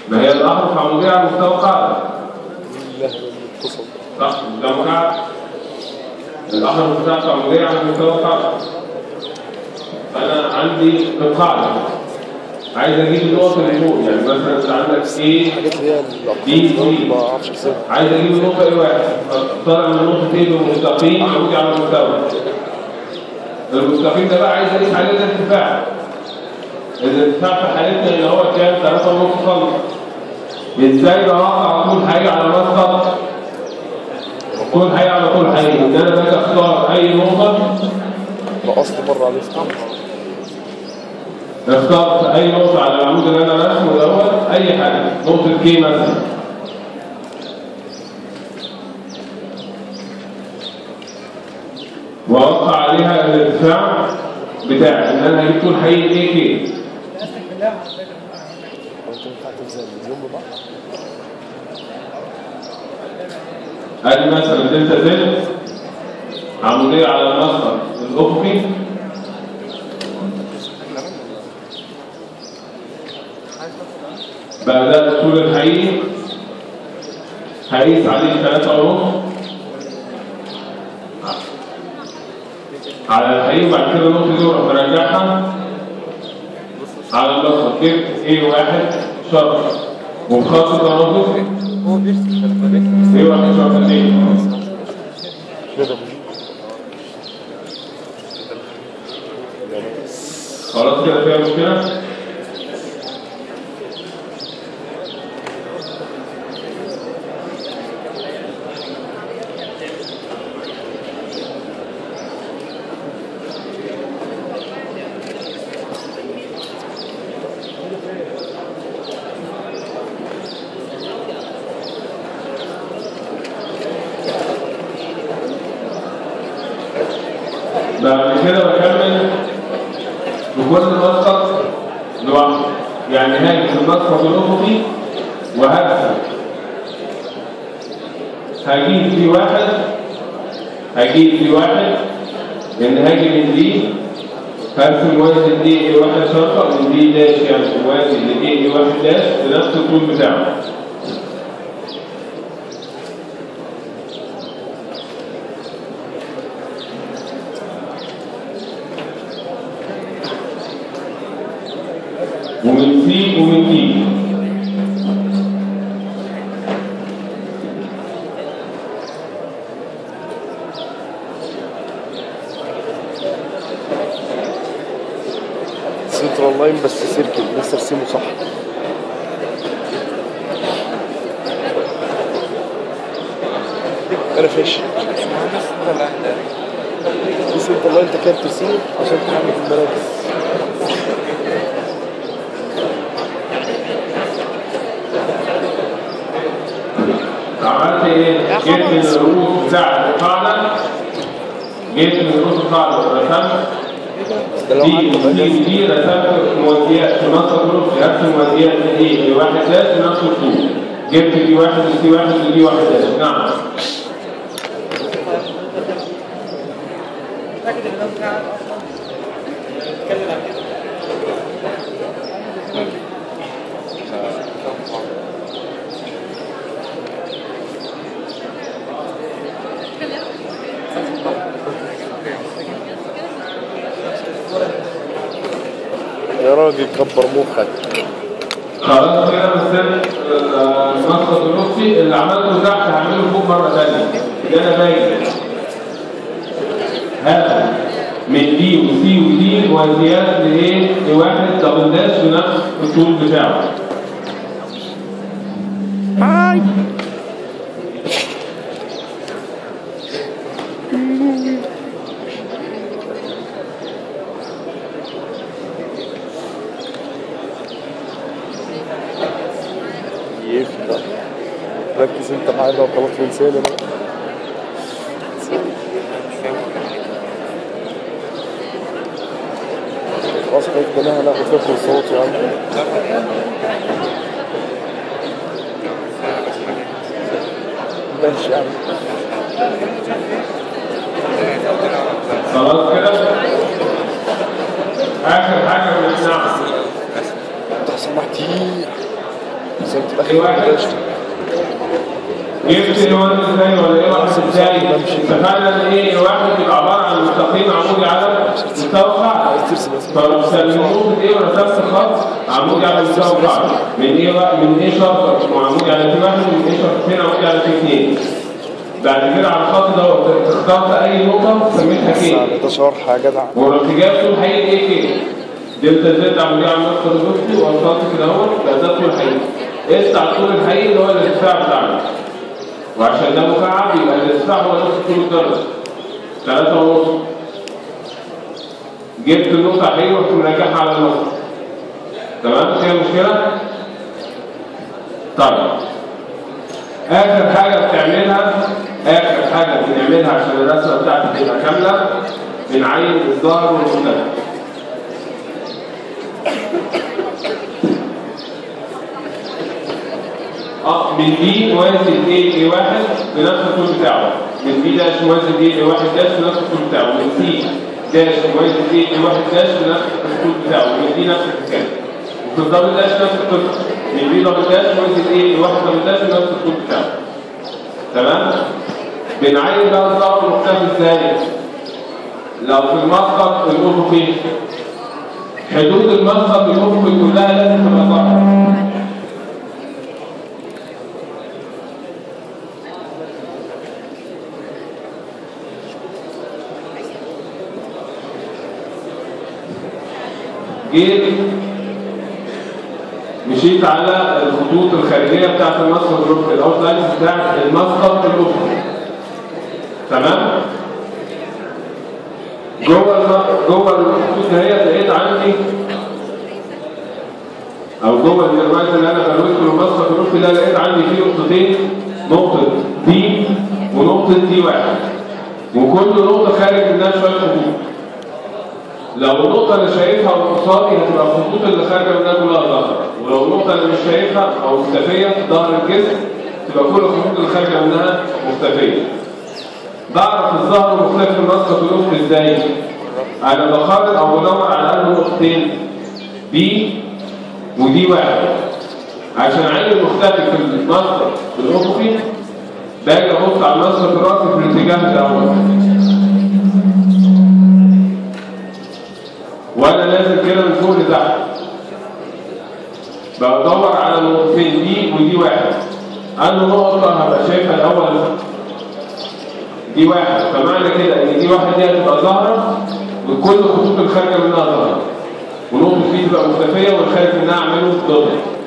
ما هي الأحرف عمودية على مستوى القاعدة الله المتصل صح ده مكعب الأحرف بتاعته عمودية على مستوى القاعدة أنا عندي القاعدة عايز أجيب النقطة اللي فوق يعني مثلا أنت عندك إيه الحاجات اللي هي دي- الأرقام دي. ما أعرفش أحسبها عايز اجيب النقطة ايه واحد طالع من نقطة ايه بمستقيم عمودي على المستوى المستقيم ده بقى عايز اقيس عليه الارتفاع الارتفاع في حالتنا اللي هو كام 3.5 سم ازاي بوقع على طول حاجة على مسقط طول حاجة على طول حاجة ان انا باجي اختار اي نقطة نقصت مرة عليه استنى اخترت اي نقطة على العمود اللي انا رسمه دوت اي حاجة نقطة كي مثلا واوقع عليها الارتفاع بتاعي ان انا هجيب طول حقيقي ايه كي هو أنت ينفع تلزم اليوم ببعض ادي مثلا دلتا زد عمودية على المسقط الافقي بقى ده الطول الحقيقي هقيس عليه ثلاثة ونص على الحقيقي وبعد كده النقطة دي وأروح مرجعها على المسقط جبت ايه واحد شرط وبخط تناقض هو بيرسم خلي بالك ايه واحد شرط اتنين كده خلاص كده فيها مشكلة بعد كده بكمل بكل مسقط لوحده يعني هاجي في المسقط الافقي وهرسم هجيب في واحد هجيب في واحد لان هاجي من دي هرسم وازن دي ايه واحد شرطه من دي داش يعني وازن لدي ايه واحد داش بنفس الطول بتاعه ومن سي ومن دي سنترال لاين بس سيركل لسه ارسمه صح انا فاشل مهندس طلع ده في سنترال لاين انت كده بترسمه عشان تحدد المراكز عملت ايه؟ جيت من الرؤوس بتاع القاعدة جيت من رؤوس القاعدة رسمت ده لو دي عندك ودي مجاز ودي رسمت موازيات في نص الجروب رسمت موازيات دي لواحد داش بنفس الطول جبت دي واحد ودي واحد ودي واحد داش نعم يا راجل كبر مخك خلاص كده مستني المسقط النصي اللي عملته تحت هعمله فوق مرة ثانية ده انا باجي هذا من دي وسي ودي موازيات لايه؟ لواحد دبل داش بنفس الطول بتاعه يفتح ركز انت معانا وخلاص ونسينا بقى خلاص كده لها ناخد فيها كورسات يا عم ماشي يا عم خلاص كده اخر حاجه بنسمعها انت سمحتي بس انت في في واحد الاخر جبت ايه واحد ازاي ولا ايه واحد ازاي اتفقنا ان ايه واحد يبقى عباره عن مستقيم عمودي على مستوى قاعده ترسم بس فلو سلموه ايه ورسمت خط عمودي على مستوى قاعده من ايه بقى من ايه شرط عمودي على في واحد من ايه شرطين عمودي على في اثنين بعد كده على الخط ده اخترت اي نقطه سميتها كده ده شرح يا جدع والارتجاج طول حقيقي ايه كده دلتا زد عمودية على مصدر الضغطي وصلت كده اهو بقى ده طول حقيقي قست على الطول الحقيقي اللي هو الارتفاع بتاعنا وعشان ده مكعب يبقى الارتفاع هو نفس طول الدرجة ثلاثة ونص جبت النقطة حقيقية ورحت مراجعها على النقطة تمام فيها مشكلة؟ طيب آخر حاجة بتعملها آخر حاجة بنعملها عشان الرسمة بتاعتك تبقى كاملة بنعين الظهر والمختلف اه من دي موازي ل ايه واحد بنفس الطول بتاعه من بي داش موازي ل ايه واحد داش بنفس الطول بتاعه من سي داش موازي ل ايه واحد داش بنفس الطول بتاعه من دي نفس الحكايه وفي الدبل داش نفس القصه من بي دبل داش موازي ل ايه واحد دبل داش بنفس الطول بتاعه تمام بنعين بقى الظهر المختلف ازاي لو في المسقط الافقي حدود المسقط الافقي كلها لازم تبقى ظاهره جيت مشيت على الخطوط الخارجيه بتاعت المسقط الافقي الاوتلاين بتاعت المسقط الافقي تمام جوه الم... جوه الخطوط دهيت لقيت عندي او جوه الروايه اللي انا برويته المسقط الافقي ده لقيت عندي فيه نقطتين نقطه دي ونقطه دي واحد وكل نقطه خارج منها شويه خطوط لو النقطة اللي شايفها قصادي هتبقى الخطوط اللي خارجة منها كلها ظهر ولو النقطة اللي مش شايفها أو مختفية في ظهر الجسم تبقى كل الخطوط اللي خارجة منها مختفية بعرف الظهر المختلف في المسقط الأفقي ازاي؟ أنا بقارن أو بدور على أنه نقطتين بي ودي واحد عشان أعين المختلف في المسقط الأفقي باجي أبص على المسقط الرأسي في الاتجاه الأول وانا نازل كده من فوق لتحت بدور على نقطتين دي ودي واحد انه نقطة هبقى شايفها الأول دي واحد فمعنى كده إن دي واحد دي هتبقى ظاهرة وكل الخطوط الخارجة منها ظاهرة ونقطة دي تبقى مختفية والخارج منها أعمله ضغط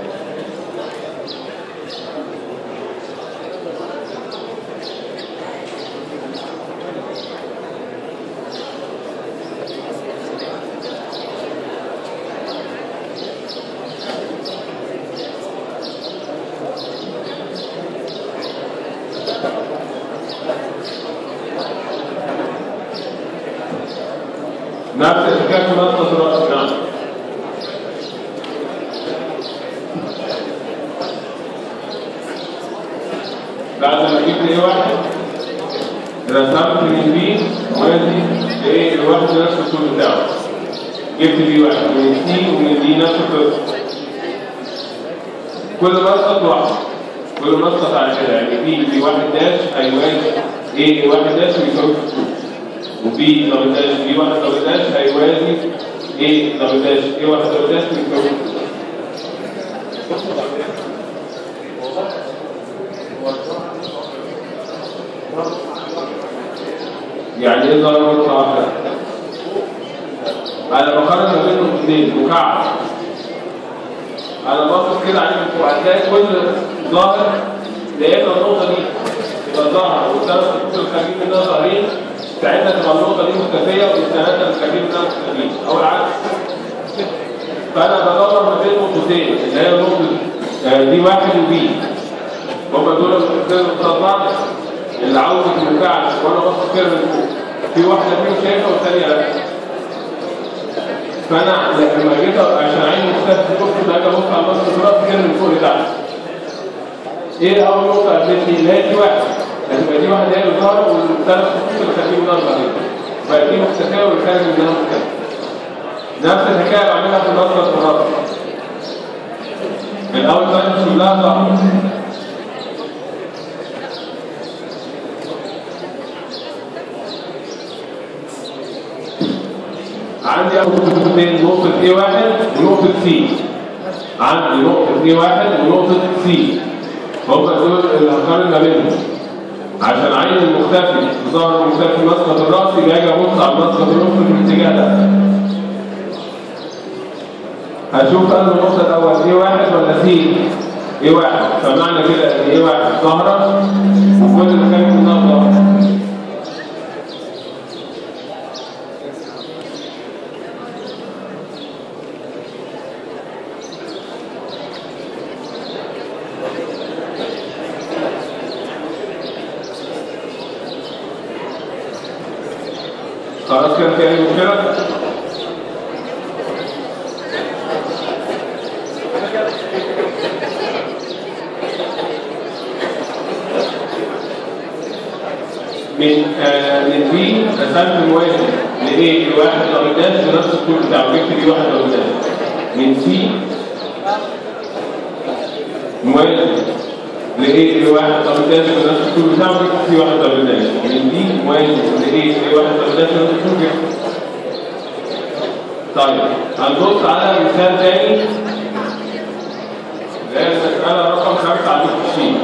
نفس الحكايه في مسقط الراس نعم بعد ما جبت ايه واحد رسمت من بي وادي ايه الواحد نفس الطول بتاعه جبت بي واحد من سي ومن دي نفس القصه كل مسقط واحد كل مسقط على كده يعني بي بي واحد داش هيوازي ايه واحد داش ويساوي وبي دبل داش بي واحد دبل داش هيوازي ايه دبل داش ايه واحد دبل داش ويساوي يعني ايه ضرب نقطة واحدة؟ أنا بقارن ما بين الاثنين مكعب أنا باصص كده عليه من فوق هتلاقي كل ظاهر لقيت النقطة دي يبقى ظاهر والثلاث خطوط الخارجين منها ظاهرين ساعتها تبقى النقطة دي مختفية والثلاثة الخارجين منها مختفيين أو العكس فأنا بدور ما بين نقطتين اللي هي نقطة آه، دي واحد وبي هما دول النقطتين قصاد بعض اللي عاوز المكعب وانا باصص كده من فوق في واحده فيهم شايفها والثانيه لا فانا لما جيت عشان عين مختلف كنت باجي ابص على البصر دلوقتي كده من فوق لتحت ايه اول نقطه قابلتني اللي هي دي واحد هتبقى دي واحده هي اللي ظهرت والثلاث خطوط اللي خارجين منها ظاهرين بقت دي مختفيه واللي خارج منها مختفي نفس الحكايه بعملها في النظره الرابعه الأول لاين كلها صح عندي أول نقطتين نقطة A واحد ونقطة C عندي نقطة A واحد ونقطة C هم دول اللي هقارن ما بينهم عشان عين المختفي ظهر المختفي مسقط الرأس يبقى اجي ابص على مسقط الأفق في الاتجاه ده هشوف انا النقطة الأول A واحد ولا C A واحد فمعنى كده ان A واحد ظاهرة وكل اللي كان منها ظاهر خلاص كده في أي مشكلة؟ من آه من بي رسمت موازي لايه لواحد ضربات بنفس الطول بتاعه جبت بيه واحد ضربات من سي موازي لايه لواحد ضربات بنفس الطول بتاعه جبت سي واحد ضربات من دي موازي لايه لواحد ضربات بنفس الطول جبت طيب هنبص على مثال تاني اللي هي المسألة رقم خمسة على الشيت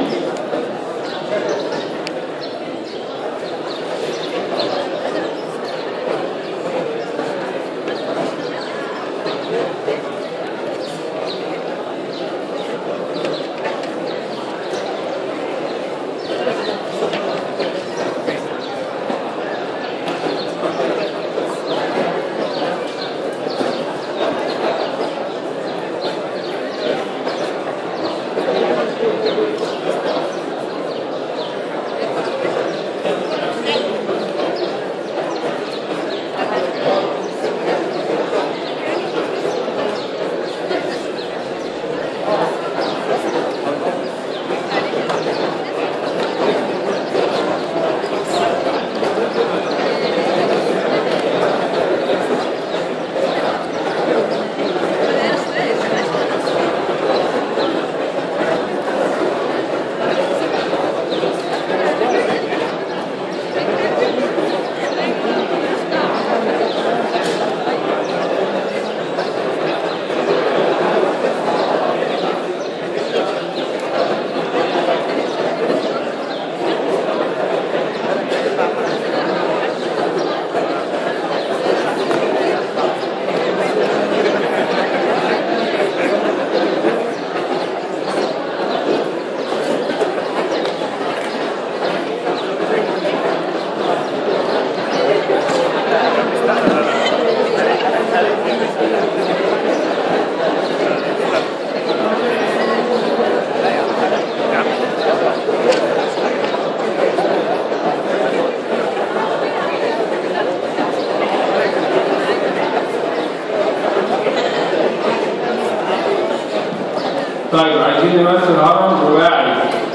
طيب عايزين نمثل هرم رباعي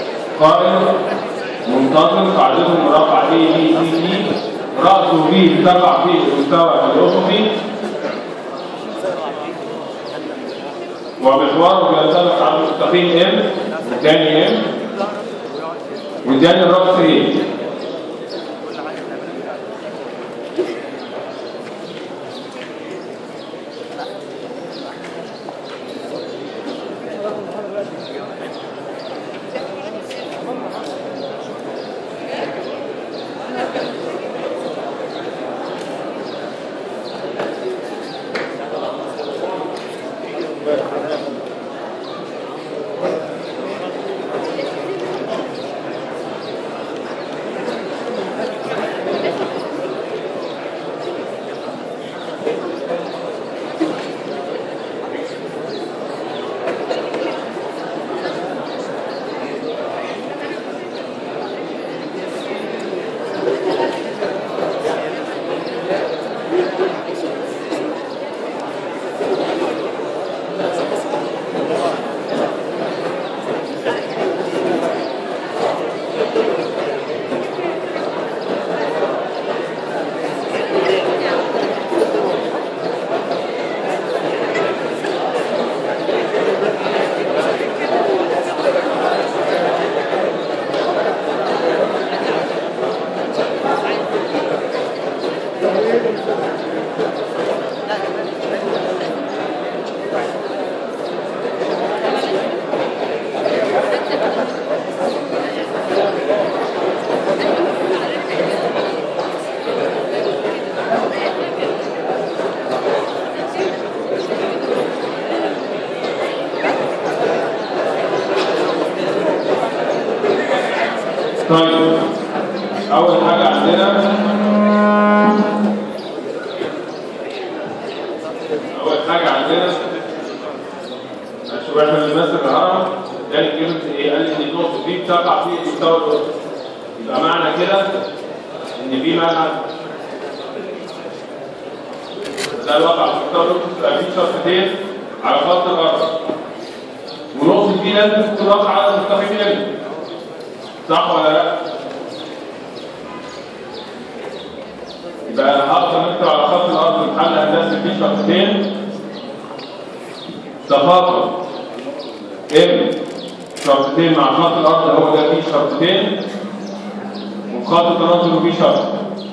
قائم منتظم قاعدته مربع A B C D رأسه B ارتفع في المستوى الأفقي ومحوره بينطبق على المستقيم M والثاني M والثاني الرأس A طيب أول حاجة عندنا أول حاجة عندنا شو احنا بنمثل الهرم قال كلمة إيه؟ قال إن النقطة دي بتقع في مستوى الأرض يبقى معنى كده إن في ملعب ده الواقع في مستوى الأرض تبقى في شرطتين على خط الأرض ونقطة دي لازم تكون واقعة على المستقيم لازم صح ولا لا؟ يبقى انا هقدر نكتب على خط الارض محل هندسي فيه شرطتين تفاضل ام شرطتين مع خط الارض هو ده فيه شرطتين وخط التناصل فيه شرط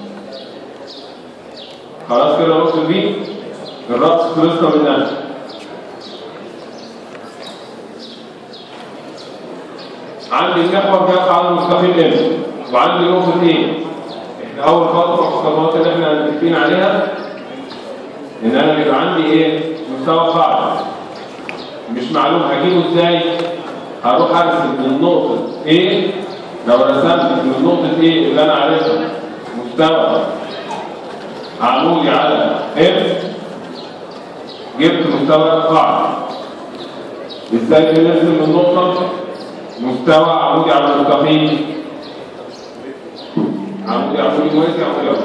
خلاص كده نقطة دي الرأس خلصنا منها عندي المحور بيقع على المستقيم ام وعندي نقطتين احنا اول خطوه في الخطوات اللي احنا متفقين عليها ان انا بيبقى عندي ايه مستوى قاعده مش معلوم هجيبه ازاي هروح ارسم من نقطه A لو رسمت من نقطه A اللي انا عارفها مستوى عمودي على F جبت مستوى القاعده ازاي بنرسم من نقطه مستوى عمودي على المستقيم عمودي عمودي موازي عمودي عمودي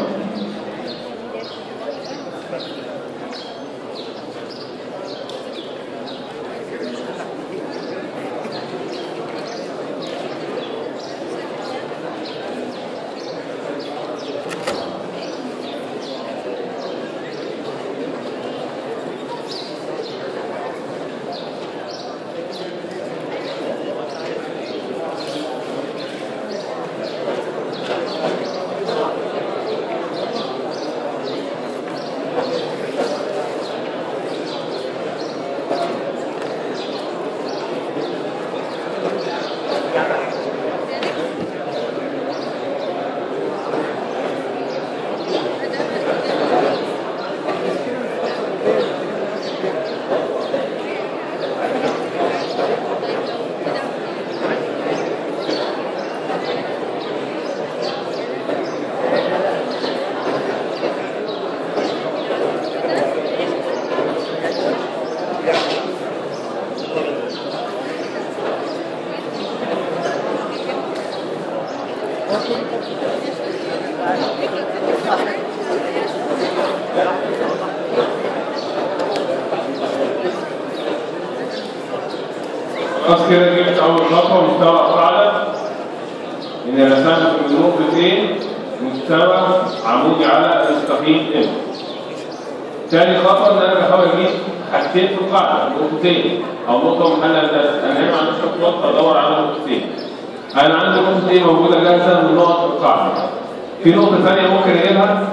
خلاص كده جبت اول خطوه مستوى القاعده ان رسمت من نقطتين مستوى عمودي على مستقيم ام تاني خطوه ان انا بحاول اجيب حاجتين في القاعده نقطتين او نقطه محل هندسه انا هنا ما عنديش خطوات ادور على نقطتين انا عندي نقطتين موجوده جاهزه من نقط القاعده في نقطه ثانيه ممكن اجيبها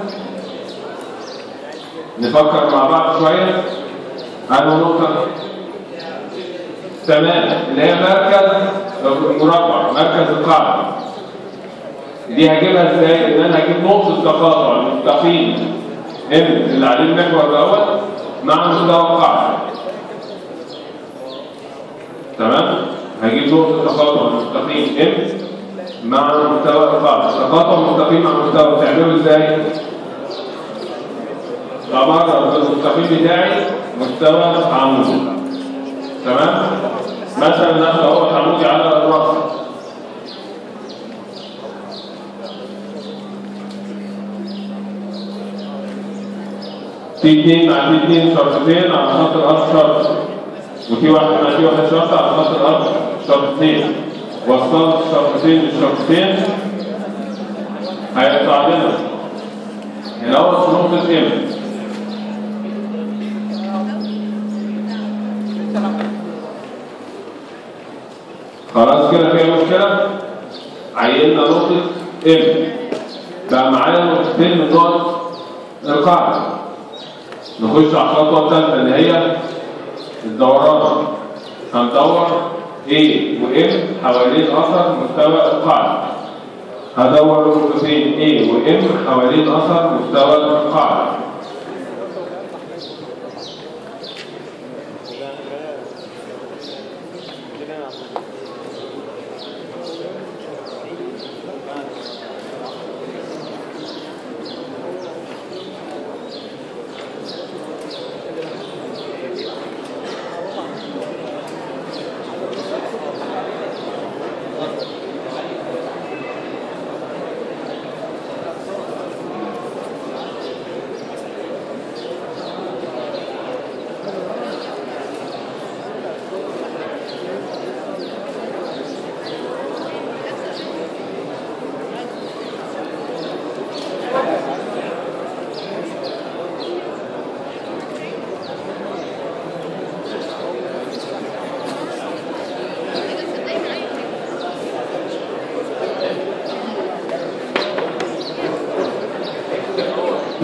نفكر مع بعض شويه انا نقطه تمام اللي هي مركز المربع مركز القاعده دي هجيبها ازاي؟ ان انا هجيب نقطه تقاطع مستقيم ام اللي عليه المحور دوت مع مستوى القاعده تمام؟ هجيب نقطه تقاطع مستقيم ام مع مستوى القاعده تقاطع مستقيم مع مستوى بتعمله ازاي؟ بمرر المستقيم بتاعي مستوى عمودي تمام مثلا ناخد اهو عمودي على الراس في اثنين مع في اثنين شرطتين على خط الارض شرط وفي واحد مع في واحد شرط على خط الارض شرطتين وصلت شرطتين للشرطتين هيطلع لنا هنا هو نقطة ام خلاص كده فيها مشكلة عيننا نقطة ام بقى معايا نقطتين من نقط القاعدة نخش على الخطوة الثالثة اللي هي الدوران هندور A و M حوالين أثر مستوى القاعدة هدور نقطتين A و M حوالين أثر مستوى القاعدة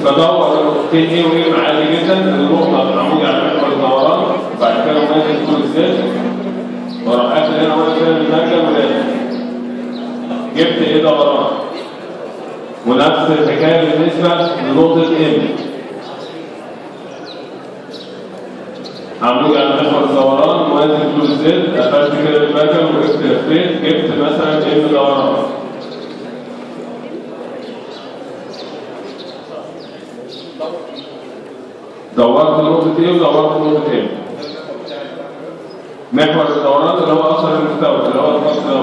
بدور النقطتين ايه وايه عادي جدا النقطه عمودي على محور الدوران بعد كده مميز طول الزيت واروح قافل هنا وانا كده بالمركب ولازم جبت ايه دوران ونفس الحكايه بالنسبه لنقطه ام عمودي على محور الدوران موازي طول الزيت قفلت كده بالمركب وجبت لفيت جبت مثلا ام دوران دورت نقطة ايه ودورت نقطة ايه محور الدوران اللي هو اثر المستوى اللي هو الخط ده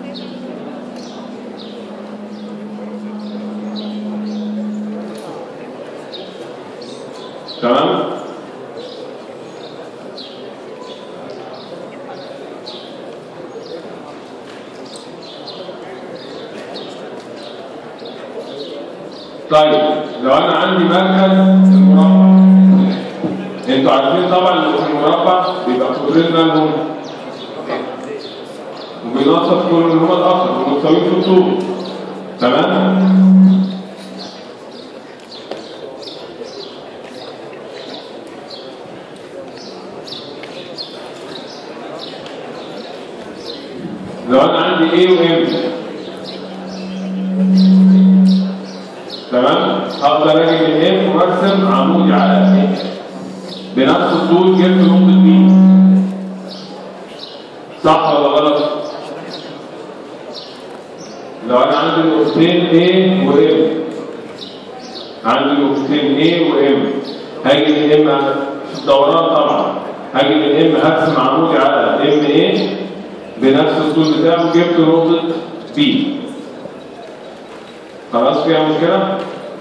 تمام طيب لو انا عندي مركز المربع انتوا عارفين طبعا ان في المربع بيبقى قطرين مالهم وبينصف كل اللي هما الاخر ومتساويين في الطول تمام لو انا عندي A و M تمام هقدر اجي من M وارسم عمودي على A بنفس الطول جبت نقطة B صح ولا غلط؟ لو انا عندي نقطتين A و M عندي نقطتين A و M هاجي من M في الدوران طبعا هاجي من M هرسم عمودي على M A بنفس الطول بتاعه جبت نقطة B خلاص فيها مشكلة؟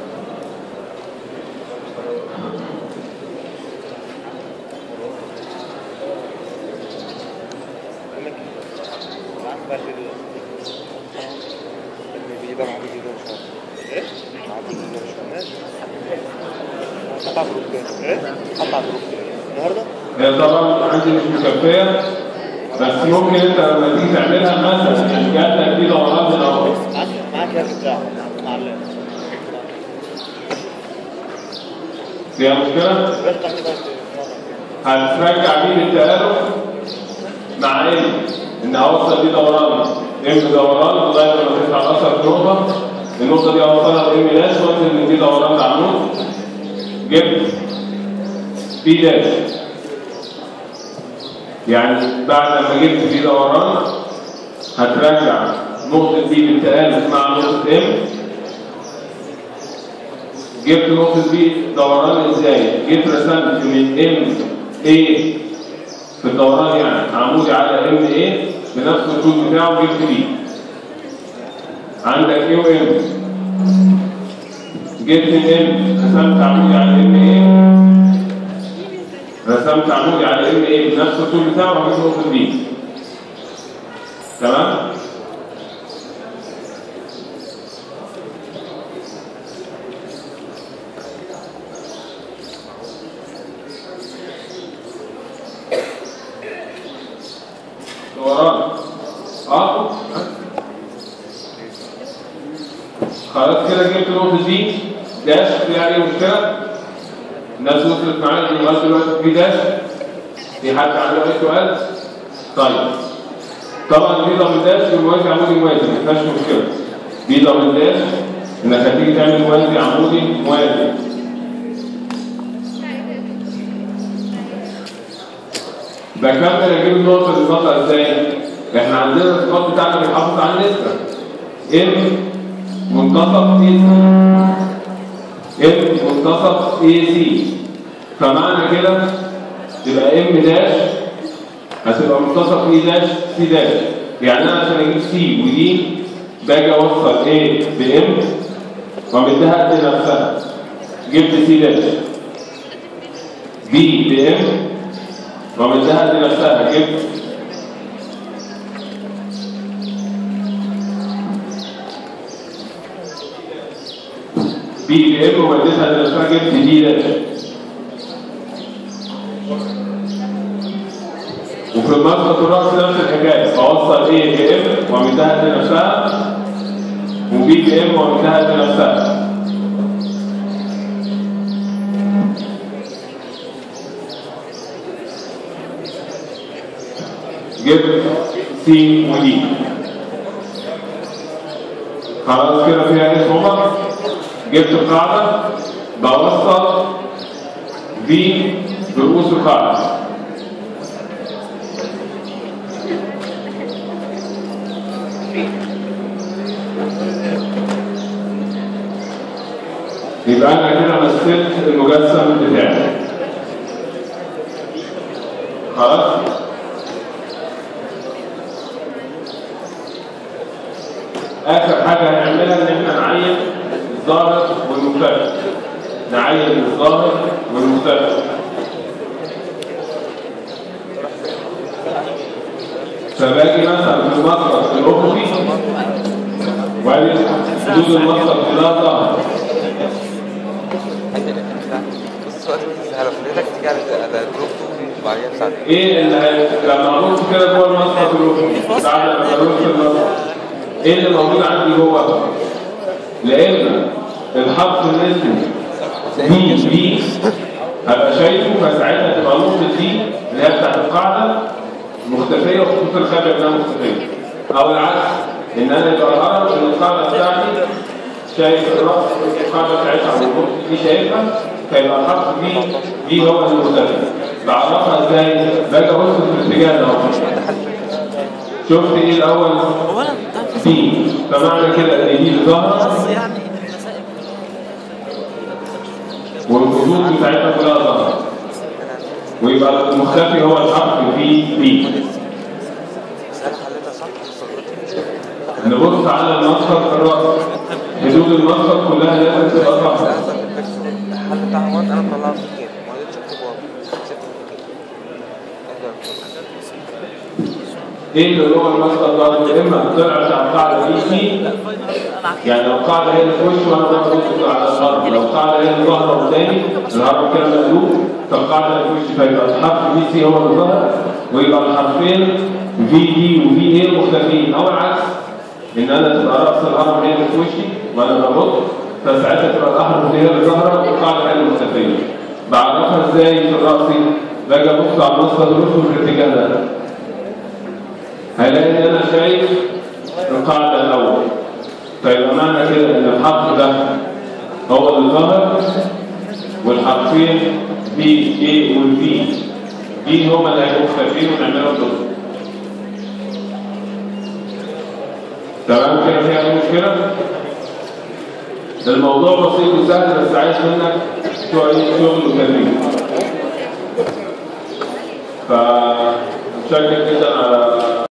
النهارده هي طبعا عندي مش مكفية بس ممكن انت لما تيجي تعملها مثلا جات لك دي دوران من اهو معاك معاك يا بتاع مع ال فيها مشكلة؟ بفتح كده هترجع بيه بالتآلف مع ان ان اوصل دي دوران ام دوران لغايه لما تطلع اثر نقطه النقطه دي اوصلها بام داش وانزل من دي دوران لعمود جبت بي داش يعني بعد ما جبت بي دوران هترجع نقطه بي بالتآلف مع نقطه ام جبت نقطة بي دوران ازاي؟ جيت رسمت من ام اي في الدوران يعني عمودي على ام اي بنفس الطول بتاعه جبت بي عندك اي وام جبت من ام رسمت عمودي على ام اي رسمت عمودي على ام اي بنفس الطول بتاعه وجبت نقطة بي تمام؟ دوران اه خلاص كده جبت نقطة دي داش في اي مشكلة الناس وصلت معايا ان لغاية دلوقتي في داش في حد عنده اي سؤال؟ طيب طبعا في ضمن داش والموازي عمودي موازي ما فيهاش مشكلة في ضمن داش انك هتيجي تعمل موازي عمودي موازي بكمل اجيب النقطه اللي بطلع ازاي؟ احنا عندنا الصفات بتاعنا بيحافظ على النسبه ام منتصف اي سي ام منتصف اي سي فمعنى كده تبقى ام داش هتبقى منتصف اي داش سي داش يعني انا عشان اجيب سي ودي باجي اوصل ايه بام وامدها قد نفسها جبت سي داش بي بام ومدها لنفسها جبت بي بام ومدتها لنفسها جبت دي داش وفي المسقط الراس نفس الحكايه اوصل ايه بام ومدها لنفسها وبي بام ومدها لنفسها جبت س ودي خلاص كده فيها اسم عمر جبت القاعدة بوصل في برؤوس القاعدة يبقى انا كده مثلت المجسم بتاعي خلاص اخر حاجه هنعملها ان احنا نعين الظاهر والمختلف نعين الظاهر والمختلف فباجي مثلا في المسقط الافقي وبعدين حدود المسقط كلها ظهر بص وقت السهرة فريتك تيجي على على الجروب وبعدين تساعد ايه اللي هي- لما ابص كده جوه المسقط الافقي بعد ما ابص المسقط ايه اللي موجود عندي جوه؟ لان الحرف النسبي دي دي هبقى شايفه فساعتها تبقى نقطه دي اللي هي بتاعت القاعده مختفيه وخطوط الخلف انها مختفيه او العكس ان انا يبقى الهرم ان القاعده بتاعتي شايف الراس القاعده بتاعتها على النقطه دي شايفها فيبقى الحرف دي دي هو المختفي بعرفها ازاي؟ باجي ابص في الاتجاه ده اهو شفت ايه الاول؟ هو انا ده دي فمعنى كده ان دي الظاهره بس يعني المسائل والخطوط بتاعتها كلها ظاهره ويبقى المختفي هو الحرف في بي مسألة حلتها صح وصلت نبص على المسقط في الراس حدود المسقط كلها لازم تبقى ظاهره سألت الفكرة الحل بتاع وان انا طلعت كده ما قدرتش اكتب وان سبت كده ايه اللي هو المسقط ظاهر اما طلع بتاع القاعده دي دي يعني لو القاعده هي اللي في وشي وانا ببص على الهرم لو القاعده هي اللي ظاهره قدامي الهرم كده مقلوب فالقاعده اللي في وشي فيبقى الحرف دي سي هو اللي ظاهر ويبقى الحرفين في دي وفي ايه مختفيين او العكس ان انا تبقى راس الهرم هي اللي في وشي وانا ببص فساعتها تبقى الاحرف دي هي اللي ظاهره والقاعده هي اللي مختفيه بعرفها ازاي في راسي باجي ابص على المسقط الرسم في الاتجاه ده هلاقي ان انا شايف القاعده الاول فيبقى معنى كده ان الحرف ده هو اللي ظهر والحرفين بي اي والبي دي هما اللي هيبقوا مختلفين ونعملهم ضد تمام كده فيها أي مشكله الموضوع بسيط وسهل بس عايز منك شويه شغل وتدريب فمتشكر جدا على